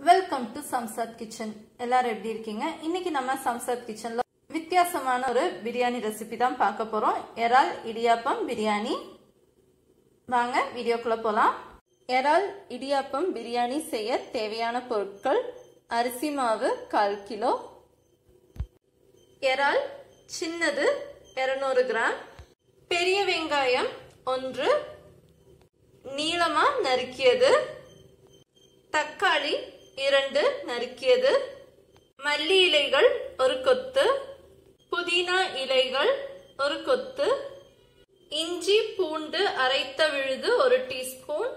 welcome to Shamshad kitchen எல்லாரும் எப்படி இருக்கீங்க இன்னைக்கு நம்ம சம்சாத் கிச்சன்ல வித்தியாசமான ஒரு பிரியாணி ரெசிபி தான் பார்க்க போறோம் எறால் இடியாப்பம் பிரியாணி வாங்க வீடியோக்குள்ள போலாம் எறால் இடியாப்பம் பிரியாணி செய்ய தேவையான பொருட்கள் அரிசி மாவு கால் கிலோ எறால் சின்னது 200 கிராம் பெரிய வெங்காயம் ஒன்று நீளமா நறுக்கியது தக்காளி இரண்டு நறுக்கியது மல்லி இலைகள் ஒரு கொத்து புதினா இலைகள் ஒரு கொத்து இஞ்சி பூண்டு அரைத்த விழுது ஒரு டீஸ்பூன்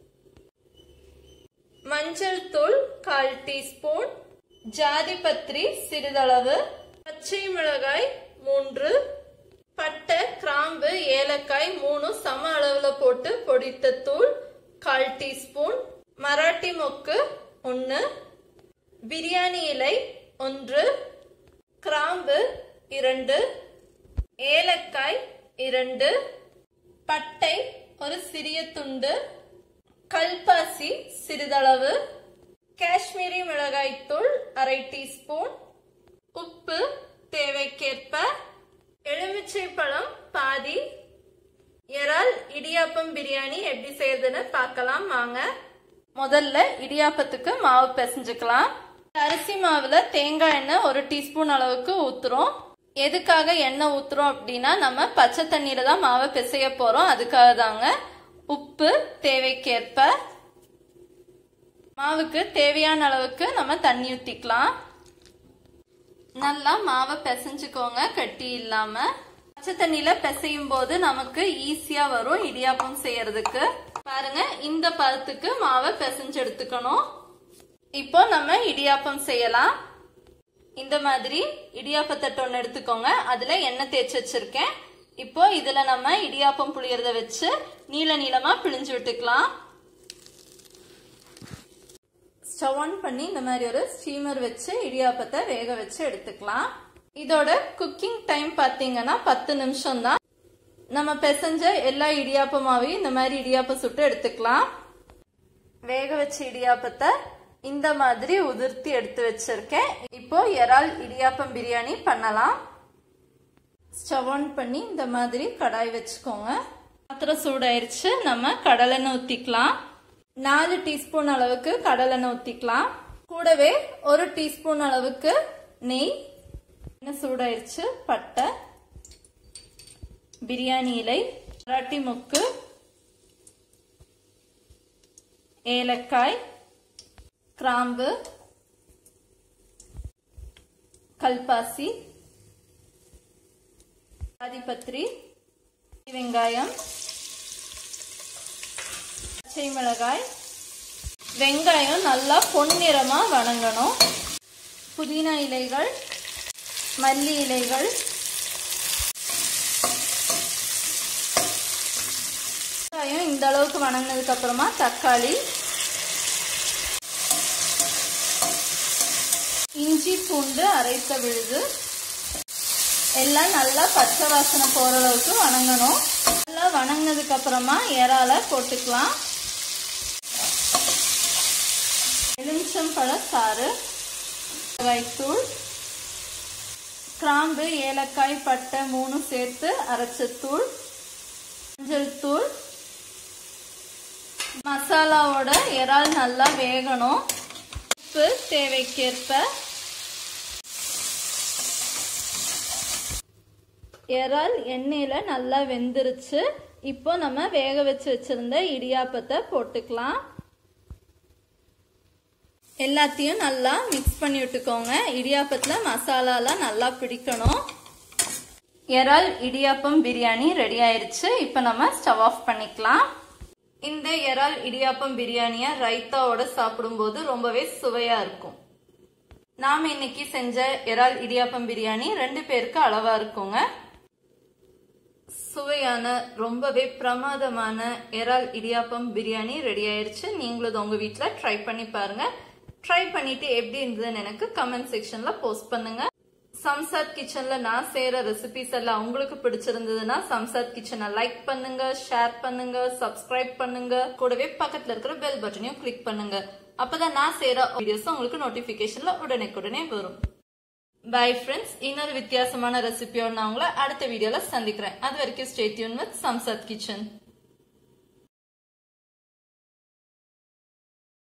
மஞ்சள் தூள் கால் டீஸ்பூன் ஜாதி பத்திரி சிறிதளவு பச்சை மிளகாய் மூன்று பட்டை கிராம்பு ஏலக்காய் மூணு சம அளவுல போட்டு பொடித்த தூள் கால் டீஸ்பூன் மராட்டி மொக்கு ஒன்று பிரியாணி இலை ஒன்று கிராம்பு இரண்டு ஏலக்காய் இரண்டு பட்டை ஒரு சிறிய துண்டு கல்பாசி சிறிதளவு காஷ்மீரி மிளகாய் தூள் அரை டீஸ்பூன் உப்பு தேவைக்கேற்ப எலுமிச்சை பழம் பாதி இறால் இடியாப்பம் பிரியாணி எப்படி செய்யறதுன்னு பார்க்கலாம் வாங்க முதல்ல இடியாப்பத்துக்கு மாவு பிசைஞ்சுக்கலாம் அரிசி மாவுல தேங்காய் எண்ணெய் ஒரு டீஸ்பூன் அளவுக்கு ஊத்துறோம் எதுக்காக எண்ணெய் ஊத்துறோம் அப்படின்னா நம்ம பச்சை தண்ணியில தான் மாவை பிசைய போறோம் அதுக்காக தாங்க உப்பு தேவைக்கேற்ப மாவுக்கு தேவையான அளவுக்கு நம்ம தண்ணி ஊத்திக்கலாம் நல்லா மாவை பிசைஞ்சுக்கோங்க கட்டி இல்லாம பச்சை தண்ணியில பிசையும் போது நமக்கு ஈஸியா வரும் இடியாப்பம் செய்யறதுக்கு பாருங்க இந்த பதத்துக்கு மாவை பிசைஞ்சு எடுத்துக்கணும் இப்போ நம்ம இடியாப்பம் செய்யலாம் இந்த மாதிரி இடியாப்பத்தட்டு ஒன்று எடுத்துக்கோங்க அதுல எண்ணெய் தேய்ச்சி வச்சிருக்கேன் இப்போ இதுல நம்ம இடியாப்பம் புளியறத வச்சு நீள நீளமா பிழிஞ்சு விட்டுக்கலாம் ஸ்டவ் ஆன் பண்ணி இந்த மாதிரி ஒரு ஸ்டீமர் வச்சு இடியாப்பத்தை வேக வச்சு எடுத்துக்கலாம் இதோட குக்கிங் டைம் பார்த்தீங்கன்னா பத்து நிமிஷம் தான் நம்ம பிசைஞ்ச எல்லா இடியாப்பமாவையும் இந்த மாதிரி இடியாப்பம் சுட்டு எடுத்துக்கலாம் வேக வச்ச இடியாப்பத்தை இந்த மாதிரி உதிர்த்தி எடுத்து வச்சிருக்கேன் இப்போ இறால் இடியாப்பம் பிரியாணி பண்ணலாம் ஸ்டவ் ஆன் பண்ணி இந்த மாதிரி கடாய் வச்சுக்கோங்க பாத்திரம் சூடாயிருச்சு நம்ம கடலெண்ணெய் ஊத்திக்கலாம் நாலு டீஸ்பூன் அளவுக்கு கடலெண்ணெய் ஊத்திக்கலாம் கூடவே ஒரு டீஸ்பூன் அளவுக்கு நெய் எண்ணெய் சூடாயிருச்சு பட்டை பிரியாணி இலை மராட்டி முக்கு ஏலக்காய் கிராம்பு கல்பாசி ஆதிபத்திரி வெங்காயம் பச்சை மிளகாய் வெங்காயம் நல்லா பொன்னிறமா வணங்கணும் புதினா இலைகள் மல்லி இலைகள் வெங்காயம் இந்த அளவுக்கு வணங்கினதுக்கு அப்புறமா தக்காளி இஞ்சி பூண்டு அரைத்த விழுது எல்லாம் நல்லா பச்சை வாசனை போற அளவுக்கு வணங்கணும் நல்லா வணங்கினதுக்கு அப்புறமா இறால போட்டுக்கலாம் எலுமிச்சம்பழ சாறு தூள் கிராம்பு ஏலக்காய் பட்டை மூணு சேர்த்து அரைச்ச தூள் மஞ்சள் தூள் மசாலாவோட இறால் நல்லா வேகணும் உப்பு தேவைக்கேற்ப இறால் எண்ணெயில நல்லா வெந்துருச்சு இப்போ நம்ம வேக வச்சு வச்சிருந்த இடியாப்பத்தை போட்டுக்கலாம் எல்லாத்தையும் நல்லா மிக்ஸ் பண்ணி விட்டுக்கோங்க இடியாப்பத்துல மசாலாலாம் நல்லா பிடிக்கணும் இறால் இடியாப்பம் பிரியாணி ரெடி ஆயிருச்சு இப்போ நம்ம ஸ்டவ் ஆஃப் பண்ணிக்கலாம் இந்த இறால் இடியாப்பம் பிரியாணிய ரைத்தாவோட சாப்பிடும்போது ரொம்பவே சுவையா இருக்கும் நாம இன்னைக்கு செஞ்ச இறால் இடியாப்பம் பிரியாணி ரெண்டு பேருக்கு அளவா இருக்குங்க சுவையான ரொம்பவே பிரமாதமான இறால் இடியாப்பம் பிரியாணி ரெடி ஆயிருச்சு நீங்களும் உங்க வீட்டுல ட்ரை பண்ணி பாருங்க ட்ரை பண்ணிட்டு எப்படி இருந்ததுன்னு எனக்கு கமெண்ட் செக்ஷன்ல போஸ்ட் பண்ணுங்க சம்சாத் கிச்சன்ல நான் செய்யற ரெசிபிஸ் எல்லாம் உங்களுக்கு பிடிச்சிருந்ததுன்னா சம்சாத் கிச்சனை லைக் பண்ணுங்க ஷேர் பண்ணுங்க சப்ஸ்கிரைப் பண்ணுங்க கூடவே பக்கத்துல இருக்கிற பெல் பட்டனையும் கிளிக் பண்ணுங்க அப்பதான் நான் செய்யற வீடியோஸ் உங்களுக்கு நோட்டிபிகேஷன்ல உடனே வரும் பை ஃப்ரெண்ட்ஸ் இன்னொரு வித்தியாசமான ரெசிபியோட நான் உங்களை அடுத்த வீடியோல சந்திக்கிறேன் அது வரைக்கும் ஸ்டேட்யூன் வித் சம்சத் கிச்சன்